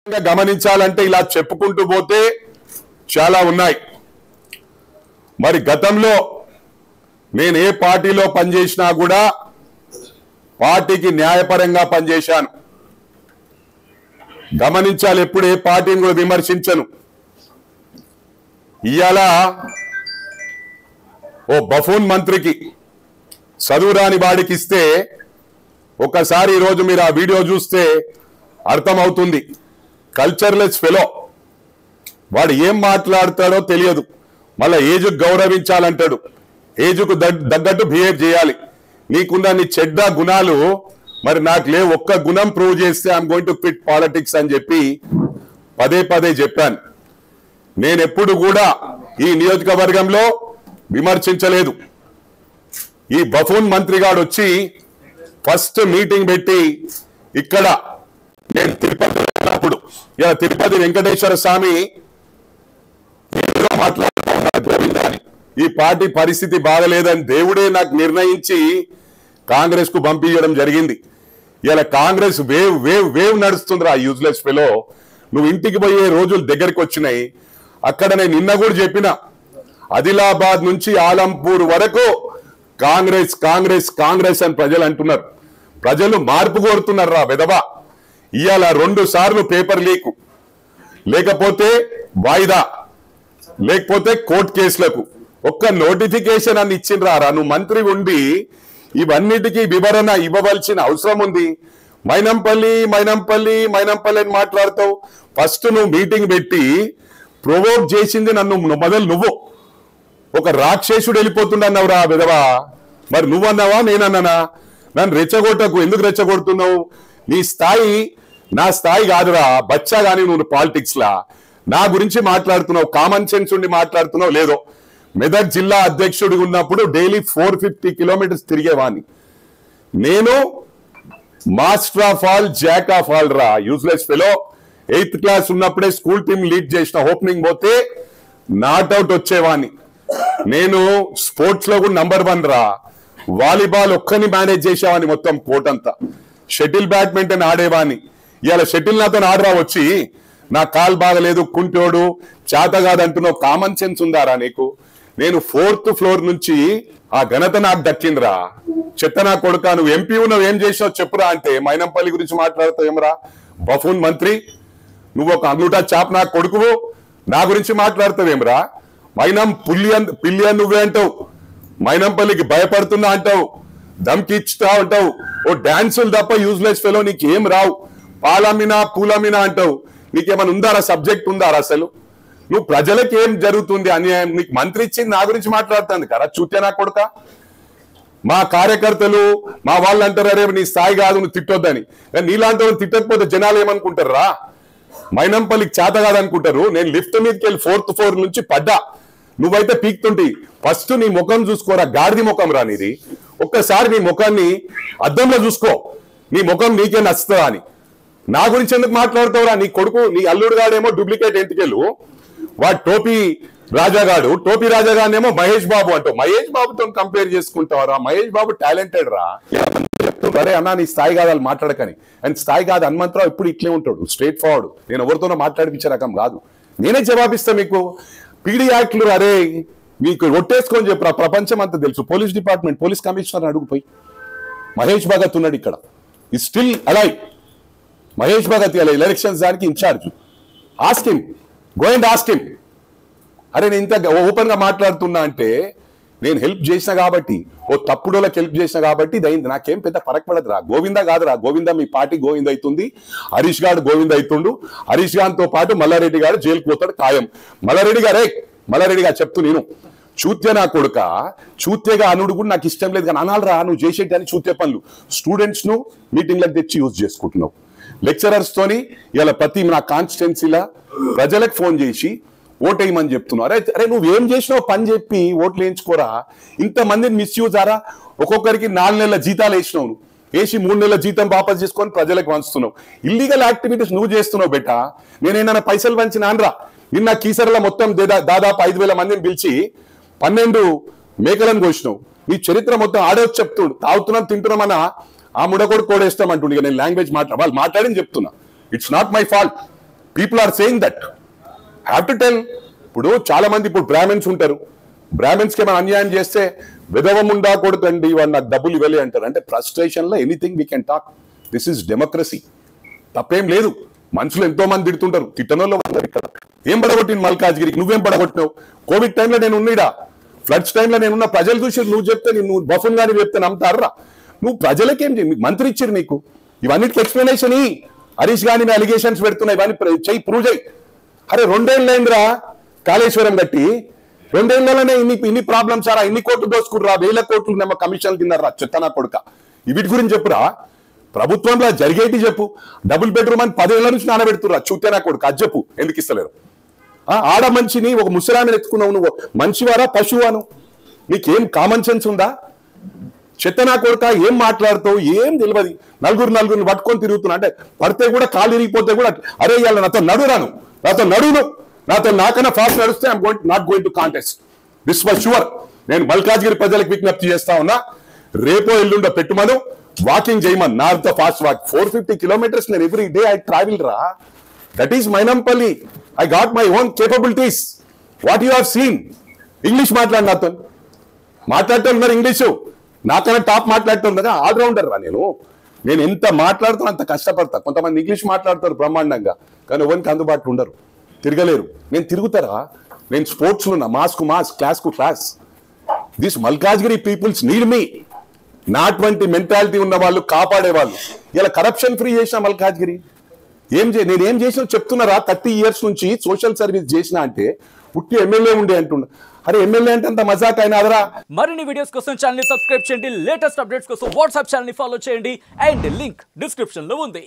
గమనించాలంటే ఇలా చెప్పుకుంటూ పోతే చాలా ఉన్నాయి మరి గతంలో నేను ఏ పార్టీలో పనిచేసినా కూడా పార్టీకి న్యాయపరంగా పనిచేశాను గమనించాలి ఎప్పుడు ఏ పార్టీని కూడా విమర్శించను ఇవాళ ఓ బఫూన్ మంత్రికి చదువురాని వాడికి ఇస్తే ఒకసారి ఈరోజు మీరు ఆ వీడియో చూస్తే అర్థమవుతుంది కల్చర్లెస్ ఫెలో వాడు ఏం మాట్లాడతాడో తెలియదు మళ్ళా ఏజ్కు గౌరవించాలంటాడు ఏజ్కు దగ్- తగ్గట్టు బిహేవ్ చేయాలి నీకున్న నీ చెడ్డ గుణాలు మరి నాకు లేవు ఒక్క గుణం ప్రూవ్ చేస్తే I'm going to quit politics అని చెప్పి పదే పదే చెప్పాను నేను ఎప్పుడు కూడా ఈ నియోజకవర్గంలో విమర్శించలేదు ఈ బఫూన్ మంత్రి గారు వచ్చి ఫస్ట్ మీటింగ్ పెట్టి ఇక్కడ నేను తిరుపతి వెళ్ళినప్పుడు ఇలా తిరుపతి వెంకటేశ్వర స్వామి ఎదురుగా మాట్లాడుతూ ఉన్నాడు గోవిందా అని. ఈ పార్టీ పరిస్థితి బాగలేదని దేవుడే నాకు నిర్ణయించి కాంగ్రెస్ కు పంపించడం జరిగింది ఇలా కాంగ్రెస్ వేవ్ వేవ్ వేవ్ నడుస్తుందిరా యూజ్లెస్ ఫెలో నువ్వు ఇంటికి పోయే రోజులు దగ్గరికి వచ్చినాయి అక్కడ నేను నిన్న కూడా చెప్పిన ఆదిలాబాద్ నుంచి ఆలంపూర్ వరకు కాంగ్రెస్ కాంగ్రెస్ కాంగ్రెస్ అని ప్రజలు అంటున్నారు ప్రజలు మార్పు కోరుతున్నారు రా విధవా ఇవాళ రెండు సార్లు పేపర్ లీక్ లేకపోతే వాయిదా లేకపోతే కోర్టు కేసులకు ఒక్క నోటిఫికేషన్ అని ఇచ్చిండ్రారా నువ్వు మంత్రి ఉండి ఇవన్నిటికీ వివరణ ఇవ్వవలసిన అవసరం ఉంది మైనంపల్లి మైనంపల్లి మైనంపల్లి అని మాట్లాడతావు ఫస్ట్ నువ్వు మీటింగ్ పెట్టి ప్రొవోక్ చేసింది నన్ను మొదలు నువ్వు ఒక రాక్షసుడు వెళ్ళిపోతుండన్నావురా విధవా మరి నువ్వన్నావా నేనన్నానా నన్ను రెచ్చగొట్టకు ఎందుకు రెచ్చగొడుతున్నావు నీ స్థాయి నా స్థాయి కాదురా బచ్చా గాని నువ్వు పాలిటిక్స్ లా నా గురించి మాట్లాడుతున్నావు కామన్ సెన్స్ ఉండి మాట్లాడుతున్నావు లేదో మెదక్ జిల్లా అధ్యక్షుడి ఉన్నప్పుడు డైలీ ఫోర్ ఫిఫ్టీ కిలోమీటర్స్ తిరిగేవాడిని నేను master of all jack of all రా యూజ్లెస్ ఫెలో ఎయిత్ క్లాస్ ఉన్నప్పుడే స్కూల్ టీమ్ లీడ్ చేసిన ఓపెనింగ్ పోతే నాట్ అవుట్ వచ్చేవాడిని నేను స్పోర్ట్స్ లో కూడా నంబర్ వన్ రా వాలీబాల్ ఒక్కని మేనేజ్ చేసేవాడిని మొత్తం కోర్ట్ అంతా షటిల్ బ్యాడ్మింటన్ ఆడేవాడిని ఇవాళ షటిల్ నాతో ఆడరా వచ్చి నా కాల్ బాగలేదు కుంటోడు చేత కాదంటున్నావు కామన్ సెన్స్ ఉందారా నీకు నేను ఫోర్త్ ఫ్లోర్ నుంచి ఆ ఘనత నాకు దక్కిందిరా చెత్త నా కొడుక నువ్వు ఎంపీ ఉన్నావు ఏం చేసినావు చెప్పురా అంటే మైనంపల్లి గురించి మాట్లాడుతావు ఏమరా బఫూన్ మంత్రి నువ్వు ఒక అంగుటా చాప్ నా కొడుకువు నా గురించి మాట్లాడతావేమ్రా మైనం పుల్లియన్ పిల్లియన్ నువ్వే అంటావు మైనంపల్లికి భయపడుతున్నా అంటావు దమ్కిచ్చుతా అంటావు ఓ డాన్సులు తప్ప యూజ్లెస్ ఫెలో నీకు ఏం రావు పాలమినా పూలమినా అంటావు నీకేమైనా ఉందారా సబ్జెక్ట్ ఉందారా అసలు నువ్వు ప్రజలకు ఏం జరుగుతుంది అన్యాయం నీకు మంత్రి ఇచ్చింది నా గురించి మాట్లాడుతుంది కదా చూతే నా కొడుక మా కార్యకర్తలు మా వాళ్ళు అంటారు అరే నీ స్థాయి కాదు నువ్వు తిట్టొద్దని కానీ నీలాంటి వాళ్ళని తిట్టకపోతే జనాలు ఏమనుకుంటారా మైనంపల్లికి చేత కాదనుకుంటారు నేను లిఫ్ట్ మీదకి వెళ్ళి ఫోర్త్ ఫ్లోర్ నుంచి పడ్డా నువ్వైతే పీక్తుంటి ఫస్ట్ నీ ముఖం చూసుకోరా గాడిది ముఖం రా నీది ఒక్కసారి నీ ముఖాన్ని అద్దంలో చూసుకో నీ ముఖం నీకే నచ్చుతుందా అని నా గురించి ఎందుకు మాట్లాడుతావురా నీ కొడుకు నీ అల్లుడు గాడేమో డూప్లికేట్ ఎంటికెళ్ళు వాడు టోపీ రాజాగాడు టోపీ రాజాగానేమో మహేష్ బాబు అంటావు మహేష్ బాబుతో కంపేర్ చేసుకుంటావరా మహేష్ బాబు టాలెంటెడ్ రా అరే అన్నా నీ స్థాయి కాదు వాళ్ళు మాట్లాడకని అండ్ స్థాయి కాదు హనుమంతరావు ఇప్పుడు ఇట్లే ఉంటాడు స్ట్రేట్ ఫార్వర్డ్ నేను ఎవరితోనో మాట్లాడిపించే రకం కాదు నేనే జవాబిస్తా మీకు పీడీ యాక్ట్లు అరే మీకు ఒట్టేసుకొని చెప్పరా ప్రపంచం అంతా తెలుసు పోలీస్ డిపార్ట్మెంట్ పోలీస్ కమిషనర్ అడుగుపోయి మహేష్ భగత్ ఉన్నాడు ఇక్కడ ఈ స్టిల్ అలైవ్ మహేష్ భగత్ ఇలా ఎలక్షన్స్ దానికి incharge ask him go and ask him అరే నేను ఇంత ఓపెన్ గా మాట్లాడుతున్నా అంటే నేను హెల్ప్ చేసిన కాబట్టి ఓ తప్పుడోళ్ళకి హెల్ప్ చేసిన కాబట్టి ఇది అయింది నాకేం పెద్ద ఫరక్ పడదు రా గోవిందా కాదురా గోవిందా మీ పార్టీ గోవింద అవుతుంది హరీష్ గారు గోవింద అవుతుండు హరీష్ గారితో పాటు మల్లారెడ్డి గారు జైలుకు పోతాడు ఖాయం మల్లారెడ్డి గారే మల్లారెడ్డి గారు చెప్తూ నేను చూత్య నా కొడుక చూత్యగా అనుడు కూడా నాకు ఇష్టం లేదు కానీ అనాలరా నువ్వు చేసేటి అని చూత్య పనులు స్టూడెంట్స్ ను మీటింగ్లకు తెచ్చి యూజ్ చేసుకుంటున్నావు లెక్చరర్స్ తోని ఇలా ప్రతి నా కాన్స్టిట్యున్సీలా ప్రజలకు ఫోన్ చేసి ఓటేయమని చెప్తున్నావు అరే అరే నువ్వు ఏం చేసినావు పని చెప్పి ఓట్లు వేయించుకోరా ఇంతమందిని మిస్యూజ్ ఆరా ఒక్కొక్కరికి నాలుగు నెలల జీతాలు వేసినావు నువ్వు. వేసి మూడు నెలల జీతం వాపస్ చేసుకొని ప్రజలకు పంచుతున్నావు ఇల్లీగల్ యాక్టివిటీస్ నువ్వు చేస్తున్నావు బెట్ట నేనేమైనా పైసలు పంచినానరా నిన్న కీసరలో మొత్తం దేదా- దాదాపు ఐదు వేల మందిని పిలిచి పన్నెండు మేకలను కోసినావు నీ చరిత్ర మొత్తం ఆడవచ్చు చెప్తుండు తాగుతున్నాం తింటున్నామన్న ఆ ముడకొడు కోడేస్తాం అంటుండే ఇక నేను లాంగ్వేజ్ మాట్లా వాళ్ళు మాట్లాడింది చెప్తున్నా it's not my fault people are saying that have to tell ఇప్పుడు చాలా మంది ఇప్పుడు బ్రాహ్మిన్స్ ఉంటారు బ్రాహ్మిన్స్ కి ఏమైనా అన్యాయం చేస్తే విధవం ఉండా కొడుకండి వాడు నాకు డబ్బులు ఇవ్వలే అంటారు అంటే ఫ్రస్ట్రేషన్ లో anything we can talk this is democracy తప్పేం లేదు మనుషులు ఎంతో మంది తిడుతుంటారు తిట్టనోళ్ళు ఉన్నారు ఇక్కడ ఏం పడగొట్టింది మల్కాజ్గిరికి నువ్వేం పడగొట్టినావు కోవిడ్ టైంలో నేను ఉన్నీడా ఫ్లడ్స్ టైంలో నేను ఉన్న ప్రజలు చూసి నువ్వు చెప్తే నేను నువ్వు బఫున్ గాని చెప్తే నమ్ముతారా నువ్వు ప్రజలకేం చేయి మీకు మంత్రి ఇచ్చారు నీకు ఇవన్నిటికి ఎక్స్ప్లెనేషన్ ఈ హరీష్ గాని మీ అలిగేషన్స్ పెడుతున్నాయి ఇవన్నీ ప్ర- చెయ్యి ప్రూవ్ చేయి అరే రెండేళ్ళైందిరా కాళేశ్వరం కట్టి రెండేళ్లలోనే ఇన్ని ఇన్ని ప్రాబ్లమ్స్ సారా ఇన్ని కోట్లు దోసుకుర్రా వేల కోట్లు నమ్మ కమిషన్లు తిన్నారా చెత్తనా కొడుక వీటి గురించి చెప్పురా ప్రభుత్వంలో జరిగేటి చెప్పు డబుల్ బెడ్రూమ్ అని పదేళ్ల నుంచి నానబెడుతుర్రా చూతేనా కొడుకు అది చెప్పు ఎందుకు ఇస్తలేరు ఆ, ఆడ మనిషిని ఒక ముసలామిని ఎత్తుకున్నావు నువ్వు మనిషివారా పశువాను నీకేం కామన్ సెన్స్ ఉందా చెత్తనా కొడుక ఏం మాట్లాడుతావు ఏం తెలియదు నలుగురు నలుగురిని పట్టుకొని తిరుగుతున్నా అంటే పడితే కూడా కాలు ఇరిగిపోతే కూడా అరే ఇవాళ నాతో నడురాను నాతో నడును నాతో నాకన్నా ఫాస్ట్ నడిస్తే I'm going not going to contest this was sure నేను మల్కాజ్గిరి ప్రజలకు విజ్ఞప్తి చేస్తా ఉన్నా రేపో ఎల్లుండో పెట్టుమను వాకింగ్ చేయమని నాతో fast walk four fifty kilometres నేను ఎవ్రీ డే ఐ ట్రావెల్ రా that is Mynampally I got my own capabilities what you have seen English మాట్లాడి నాతో మాట్లాడుతూ ఉన్నారు ఇంగ్లీషు నాకన్నా టాప్ మాట్లాడుతాను కదా ఆల్రౌండర్ రా నేను నేను ఎంత మాట్లాడుతాను అంత కష్టపడతా కొంతమంది ఇంగ్లీష్ మాట్లాడతారు బ్రహ్మాండంగా కానీ ఎవరికి అందుబాటులో ఉండరు తిరగలేరు నేను తిరుగుతారా నేను స్పోర్ట్స్లో ఉన్నా మాస్కు మాస్ క్లాస్కు class this Malkajgiri peoples need me నాటువంటి మెంటాలిటీ ఉన్న వాళ్ళు కాపాడే వాళ్ళు ఇలా కరప్షన్ ఫ్రీ చేసిన మల్కాజ్గిరి ఏం చే నేను ఏం చేసినా చెప్తున్నారా థర్టీ ఇయర్స్ నుంచి సోషల్ సర్వీస్ చేసిన అంటే పుట్టి ఎమ్మెల్యే ఉండే అంటున్నా అరే ఎమ్మెల్యే అంటే అంత మజాక్ అయినా అదరా మరిన్ని వీడియోస్ కోసం ఛానల్ ని సబ్స్క్రైబ్ చేయండి లేటెస్ట్ అప్డేట్స్ కోసం వాట్సాప్ ఛానల్ ని ఫాలో చేయండి అండ్ లింక్ డిస్క్రిప్షన్ లో ఉంది